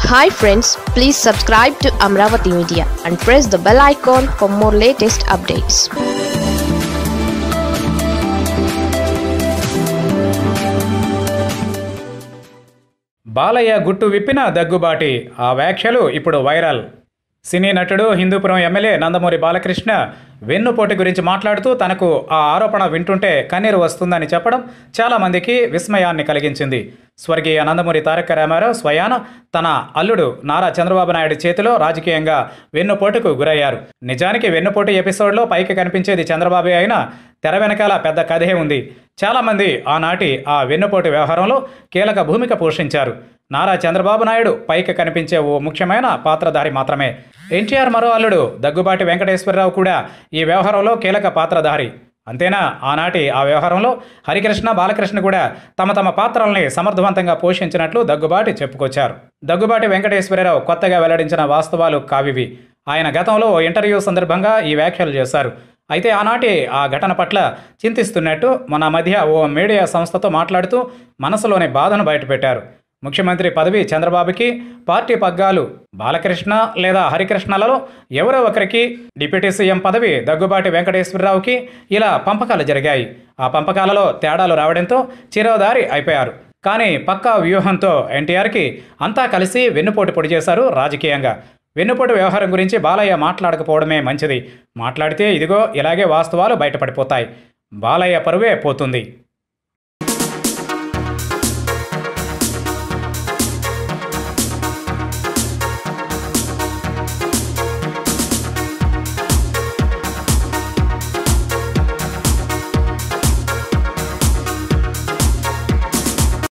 hi friends please subscribe to Amaravati media and press the bell icon for more latest updates Balayya గుట్టు విప్పిన దగ్గుబాటి ఆ వ్యాఖ్యలు ఇప్పుడు వైరల్ సినీ నటుడు హిందూపురం ఎమ్మెల్యే నందమూరి బాలకృష్ణ వెన్నుపోటు గురించి మాట్లాడుతూ తనకు ఆ ఆరోపణ వింటుంటే కన్నీరు వస్తుందని చెప్పడం చాలామందికి విస్మయాన్ని కలిగించింది స్వర్గీయ నందమూరి తారక రామారావు స్వయాన తన అల్లుడు నారా చంద్రబాబు నాయుడు చేతిలో రాజకీయంగా వెన్నుపోటుకు గురయ్యారు నిజానికి వెన్నుపోటు ఎపిసోడ్లో పైకి కనిపించేది చంద్రబాబు అయినా తెర వెనకాల పెద్ద కథే ఉంది చాలామంది ఆనాటి ఆ వెన్నుపోటు వ్యవహారంలో కీలక భూమిక పోషించారు నారా చంద్రబాబు నాయుడు పైకి కనిపించే ఓ ముఖ్యమైన పాత్రధారి మాత్రమే ఎన్టీఆర్ మరో అల్లుడు దగ్గుబాటి వెంకటేశ్వరరావు కూడా ఈ వ్యవహారంలో కీలక పాత్రధారి అంతేనా ఆనాటి ఆ వ్యవహారంలో హరికృష్ణ బాలకృష్ణ కూడా తమ తమ పాత్రల్ని సమర్థవంతంగా పోషించినట్లు దగ్గుబాటి చెప్పుకొచ్చారు దగ్గుబాటి వెంకటేశ్వరరావు కొత్తగా వెల్లడించిన వాస్తవాలు కావివి ఆయన గతంలో ఓ ఇంటర్వ్యూ సందర్భంగా ఈ వ్యాఖ్యలు చేశారు అయితే ఆనాటి ఆ ఘటన పట్ల చింతిస్తున్నట్టు మన మధ్య ఓ మీడియా సంస్థతో మాట్లాడుతూ మనసులోని బాధను బయటపెట్టారు ముఖ్యమంత్రి పదవి చంద్రబాబుకి పార్టీ పగ్గాలు బాలకృష్ణ లేదా హరికృష్ణలలో ఎవరో ఒకరికి డిప్యూటీ సీఎం పదవి దగ్గుబాటి వెంకటేశ్వరరావుకి ఇలా పంపకాలు జరిగాయి ఆ పంపకాలలో తేడాలు రావడంతో చిరోదారి అయిపోయారు కానీ పక్కా వ్యూహంతో ఎన్టీఆర్కి అంతా కలిసి వెన్నుపోటు పొడి చేశారు రాజకీయంగా వెన్నుపోటు వ్యవహారం గురించి బాలయ్య మాట్లాడకపోవడమే మంచిది మాట్లాడితే ఇదిగో ఇలాగే వాస్తవాలు బయటపడిపోతాయి బాలయ్య పరువే పోతుంది